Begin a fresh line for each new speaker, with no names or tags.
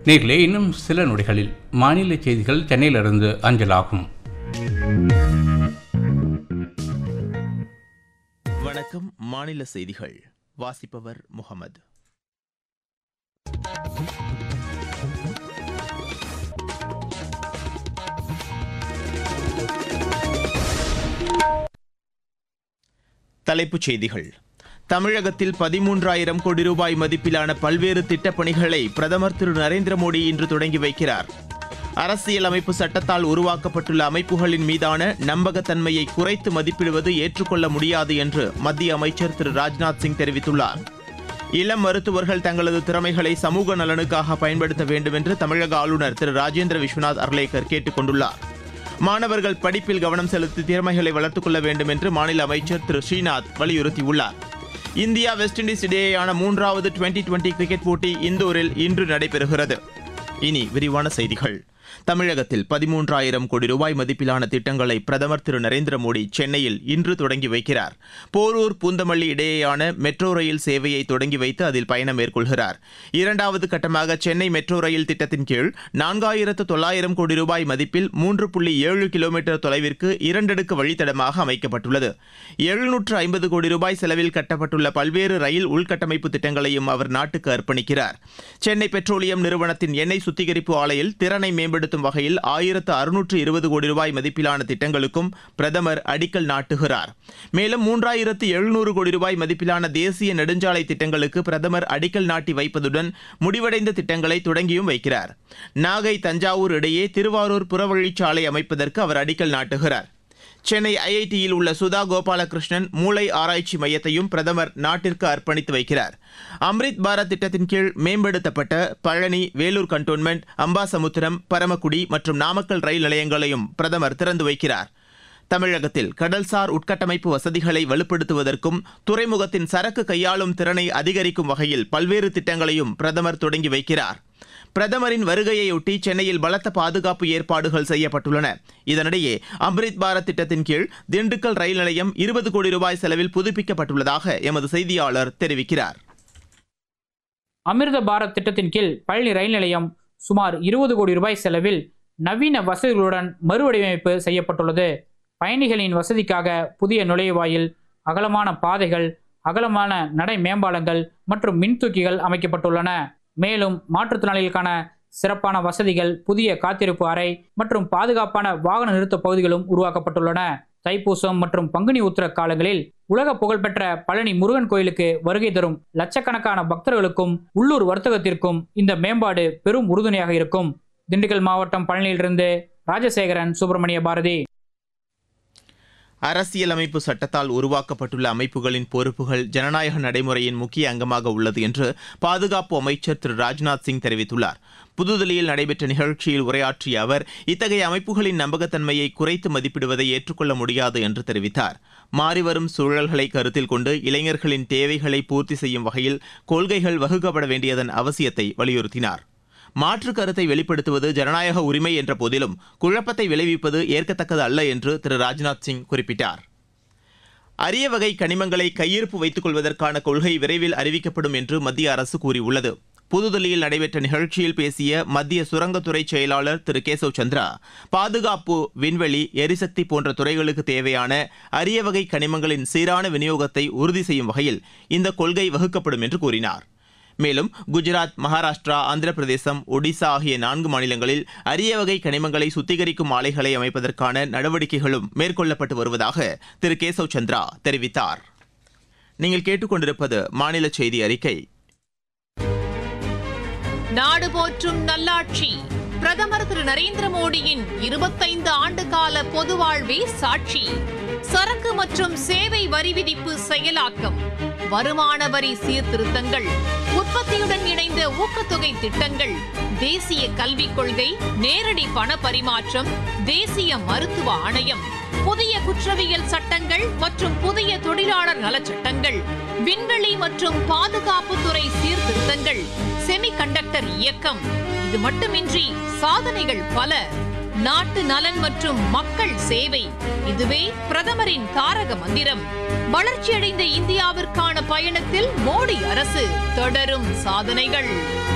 நேர்களே இன்னும் சில நொடிகளில் மாநில செய்திகள் சென்னையிலிருந்து அஞ்சலாகும்
வணக்கம் மாநில செய்திகள் வாசிப்பவர் முகமது தலைப்புச் செய்திகள் தமிழகத்தில் பதிமூன்றாயிரம் கோடி ரூபாய் மதிப்பிலான பல்வேறு திட்டப் பணிகளை பிரதமர் திரு நரேந்திர மோடி இன்று தொடங்கி வைக்கிறார் அரசியலமைப்பு சட்டத்தால் உருவாக்கப்பட்டுள்ள அமைப்புகளின் மீதான நம்பகத்தன்மையை குறைத்து மதிப்பிடுவது ஏற்றுக்கொள்ள முடியாது என்று மத்திய அமைச்சர் திரு ராஜ்நாத் சிங் தெரிவித்துள்ளார் இளம் மருத்துவர்கள் தங்களது திறமைகளை சமூக நலனுக்காக பயன்படுத்த வேண்டும் என்று தமிழக ஆளுநர் திரு ராஜேந்திர விஸ்வநாத் அர்லேக்கர் கேட்டுக் கொண்டுள்ளார் மாணவர்கள் படிப்பில் கவனம் செலுத்தி திறமைகளை வளர்த்துக் கொள்ள வேண்டும் என்று மாநில அமைச்சர் திரு ஸ்ரீநாத் வலியுறுத்தியுள்ளார் இந்தியா வெஸ்ட் இண்டீஸ் இடையேயான மூன்றாவது டுவெண்டி டுவெண்டி கிரிக்கெட் போட்டி இந்தூரில் இன்று நடைபெறுகிறது இனி விரிவான செய்திகள் தமிழகத்தில் பதிமூன்றாயிரம் கோடி ரூபாய் மதிப்பிலான திட்டங்களை பிரதமர் திரு நரேந்திர மோடி சென்னையில் இன்று தொடங்கி வைக்கிறார் போரூர் பூந்தமல்லி இடையேயான மெட்ரோ ரயில் சேவையை தொடங்கி வைத்து அதில் பயணம் மேற்கொள்கிறார் இரண்டாவது கட்டமாக சென்னை மெட்ரோ ரயில் திட்டத்தின் கீழ் நான்காயிரத்து தொள்ளாயிரம் கோடி ரூபாய் மதிப்பில் மூன்று புள்ளி ஏழு கிலோமீட்டர் தொலைவிற்கு இரண்டடுக்கு வழித்தடமாக அமைக்கப்பட்டுள்ளது எழுநூற்று ஐம்பது கோடி ரூபாய் செலவில் கட்டப்பட்டுள்ள பல்வேறு ரயில் உள்கட்டமைப்பு திட்டங்களையும் அவர் நாட்டுக்கு அர்ப்பணிக்கிறார் சென்னை பெட்ரோலியம் நிறுவனத்தின் எண்ணெய் சுத்திகரிப்பு ஆலையில் திறனை மேம்படுத்தும் வகையில் ஆயிரத்து அறுநூற்று இருபது கோடி ரூபாய் மதிப்பிலான திட்டங்களுக்கும் பிரதமர் அடிக்கல் நாட்டுகிறார் மேலும் மூன்றாயிரத்து எழுநூறு கோடி ரூபாய் மதிப்பிலான தேசிய நெடுஞ்சாலை திட்டங்களுக்கு பிரதமர் அடிக்கல் நாட்டி வைப்பதுடன் முடிவடைந்த திட்டங்களை தொடங்கியும் வைக்கிறார் நாகை தஞ்சாவூர் இடையே திருவாரூர் புறவழிச்சாலை அமைப்பதற்கு அவர் அடிக்கல் நாட்டுகிறார் சென்னை ஐஐடியில் உள்ள சுதா கோபாலகிருஷ்ணன் மூளை ஆராய்ச்சி மையத்தையும் பிரதமர் நாட்டிற்கு அர்ப்பணித்து வைக்கிறார் அம்ரித் பாரத் திட்டத்தின் கீழ் மேம்படுத்தப்பட்ட பழனி வேலூர் கண்டோன்மெண்ட் அம்பாசமுத்திரம் பரமக்குடி மற்றும் நாமக்கல் ரயில் நிலையங்களையும் பிரதமர் திறந்து வைக்கிறார் தமிழகத்தில் கடல்சார் உட்கட்டமைப்பு வசதிகளை வலுப்படுத்துவதற்கும் துறைமுகத்தின் சரக்கு கையாளும் திறனை அதிகரிக்கும் வகையில் பல்வேறு திட்டங்களையும் பிரதமர் தொடங்கி வைக்கிறார் பிரதமரின் வருகையையொட்டி சென்னையில் பலத்த பாதுகாப்பு ஏற்பாடுகள் செய்யப்பட்டுள்ளன இதனிடையே அம்ரித் பாரத் திட்டத்தின் கீழ் திண்டுக்கல் ரயில் நிலையம் இருபது கோடி ரூபாய் செலவில் புதுப்பிக்கப்பட்டுள்ளதாக எமது செய்தியாளர் தெரிவிக்கிறார்
அமிர்த பாரத் திட்டத்தின் கீழ் பழனி ரயில் நிலையம் சுமார் இருபது கோடி ரூபாய் செலவில் நவீன வசதிகளுடன் மறுவடிவமைப்பு செய்யப்பட்டுள்ளது பயணிகளின் வசதிக்காக புதிய நுழைவாயில் அகலமான பாதைகள் அகலமான நடை மேம்பாலங்கள் மற்றும் மின்தூக்கிகள் அமைக்கப்பட்டுள்ளன மேலும் மாற்றுத்திறனாளிகளுக்கான சிறப்பான வசதிகள் புதிய காத்திருப்பு அறை மற்றும் பாதுகாப்பான வாகன நிறுத்த பகுதிகளும் உருவாக்கப்பட்டுள்ளன தைப்பூசம் மற்றும் பங்குனி உத்திர காலங்களில் உலக புகழ்பெற்ற பழனி முருகன் கோயிலுக்கு வருகை தரும் லட்சக்கணக்கான பக்தர்களுக்கும் உள்ளூர் வர்த்தகத்திற்கும் இந்த மேம்பாடு பெரும் உறுதுணையாக இருக்கும் திண்டுக்கல் மாவட்டம் பழனியிலிருந்து ராஜசேகரன் சுப்பிரமணிய பாரதி
அரசியலமைப்பு சட்டத்தால் உருவாக்கப்பட்டுள்ள அமைப்புகளின் பொறுப்புகள் ஜனநாயக நடைமுறையின் முக்கிய அங்கமாக உள்ளது என்று பாதுகாப்பு அமைச்சர் திரு ராஜ்நாத் சிங் தெரிவித்துள்ளார் புதுதில்லியில் நடைபெற்ற நிகழ்ச்சியில் உரையாற்றிய அவர் இத்தகைய அமைப்புகளின் நம்பகத்தன்மையை குறைத்து மதிப்பிடுவதை ஏற்றுக்கொள்ள முடியாது என்று தெரிவித்தார் மாறிவரும் சூழல்களை கருத்தில் கொண்டு இளைஞர்களின் தேவைகளை பூர்த்தி செய்யும் வகையில் கொள்கைகள் வகுக்கப்பட வேண்டியதன் அவசியத்தை வலியுறுத்தினார் மாற்று கருத்தை வெளிப்படுத்துவது ஜனநாயக உரிமை என்ற போதிலும் குழப்பத்தை விளைவிப்பது ஏற்கத்தக்கது அல்ல என்று திரு ராஜ்நாத் சிங் குறிப்பிட்டார் அரிய வகை கனிமங்களை கையிருப்பு வைத்துக் கொள்வதற்கான கொள்கை விரைவில் அறிவிக்கப்படும் என்று மத்திய அரசு கூறியுள்ளது புதுதில்லியில் நடைபெற்ற நிகழ்ச்சியில் பேசிய மத்திய சுரங்கத்துறை செயலாளர் திரு கேசவ் சந்திரா பாதுகாப்பு விண்வெளி எரிசக்தி போன்ற துறைகளுக்கு தேவையான அரிய வகை கனிமங்களின் சீரான விநியோகத்தை உறுதி செய்யும் வகையில் இந்த கொள்கை வகுக்கப்படும் என்று கூறினார் மேலும் குஜராத் மகாராஷ்டிரா ஆந்திர பிரதேசம் ஒடிசா ஆகிய நான்கு மாநிலங்களில் அரிய வகை கனிமங்களை சுத்திகரிக்கும் ஆலைகளை அமைப்பதற்கான நடவடிக்கைகளும் மேற்கொள்ளப்பட்டு வருவதாக திரு கேசவ் சந்திரா தெரிவித்தார் நீங்கள் கேட்டுக்கொண்டிருப்பது மாநில செய்தி அறிக்கை
நாடு போற்றும் நல்லாட்சி பிரதமர் திரு நரேந்திர மோடியின் இருபத்தைந்து ஆண்டு கால பொது வாழ்வே சாட்சி சரக்கு மற்றும் சேவை வரி விதிப்பு செயலாக்கம் வருமான வரி சீர்திருத்தங்கள் உற்பத்தியுடன் இணைந்த ஊக்கத்தொகை திட்டங்கள் தேசிய கல்விக் கொள்கை நேரடி பண பரிமாற்றம் தேசிய மருத்துவ ஆணையம் புதிய குற்றவியல் சட்டங்கள் மற்றும் புதிய தொழிலாளர் நலச்சட்டங்கள் விண்வெளி மற்றும் பாதுகாப்புத்துறை சீர்திருத்தங்கள் செமிகண்டக்டர் இயக்கம் இது மட்டுமின்றி சாதனைகள் பல நாட்டு நலன் மற்றும் மக்கள் சேவை இதுவே பிரதமரின் தாரக மந்திரம் வளர்ச்சியடைந்த இந்தியாவிற்கான பயணத்தில் மோடி அரசு தொடரும் சாதனைகள்